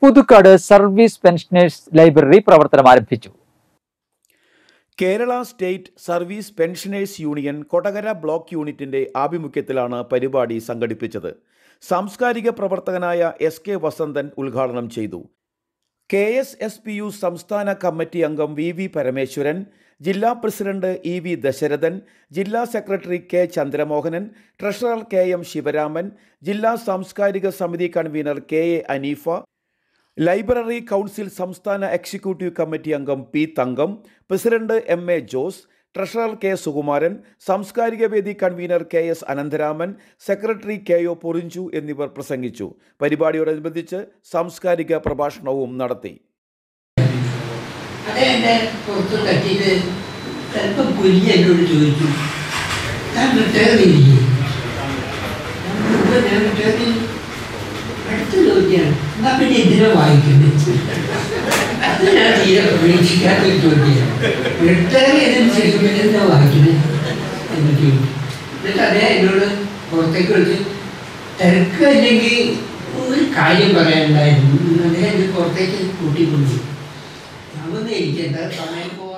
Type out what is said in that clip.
Puthukkad service pensioners library പ്രവർത്തനം ആരംഭിച്ചു Kerala state service pensioners union Kodakara block യൂണിറ്റിന്റെ ആഭിമുഖ്യത്തിലാണ് പരിപാടി സംഘടിപ്പിച്ചത് സാംസ്കാരിക പ്രവർത്തകനായ എസ് കെ വസന്തൻ ഉദ്ഘാടനം ചെയ്തു K S S P U സംസ്ഥാന കമ്മിറ്റി അംഗം വി വി പരമേശ്വരൻ ജില്ലാ പ്രസിഡന്റ് ഇ വി ദശരഥൻ ജില്ലാ secretary K Chandramohanan treasurer K M Sivaraman ജില്ലാ സാംസ്കാരിക സമിതി convener K A Aneefa library council സംസ്ഥാന എക്സിക്യൂട്ടീവ് കമ്മിറ്റി അംഗം P Thankam president M A Jose treasurer K Sukumaran സാംസ്കാരിക വേദി convener K S Anantharaman secretary K O Porinju എന്നിവർ പ്രസംഗിച്ചു പരിപാടിയോടനുബന്ധിച്ച് സാംസ്കാരിക പ്രഭാഷണവും നടത്തി അത് എൻ്റെ പുറത്ത് തട്ടിയിട്ട് ചിലപ്പോൾ കുഞ്ഞ് എന്നോട് ചോദിച്ചു ഞാൻ റിട്ടയർ ചെയ്തില്ലേ ഞാൻ റിട്ടയർ ചെയ്തു അടുത്ത ചോദ്യമാണ് എന്നാ പിന്നെ എന്തിനാ വായിക്കുന്നത് അത് ഞാൻ തീരെ പ്രതീക്ഷിക്കാത്ത ഒരു ചോദ്യമാണ് റിട്ടയർ ചെയ്തതിന് ശേഷം പിന്നെ എന്താ വായിക്കുന്നത് എന്ന് ചോദിച്ചു എന്നിട്ട് അദ്ദേഹം എന്നോട് പുറത്തേക്ക് വിളിച്ച് തിരക്കില്ലെങ്കിൽ ഒരു കാര്യം പറയാനുണ്ടായിരുന്നു അദ്ദേഹം എന്നെ പുറത്തേക്ക് കൂട്ടിക്കൊണ്ടു അതൊന്നും എനിക്കെന്താ സമയം പോവാൻ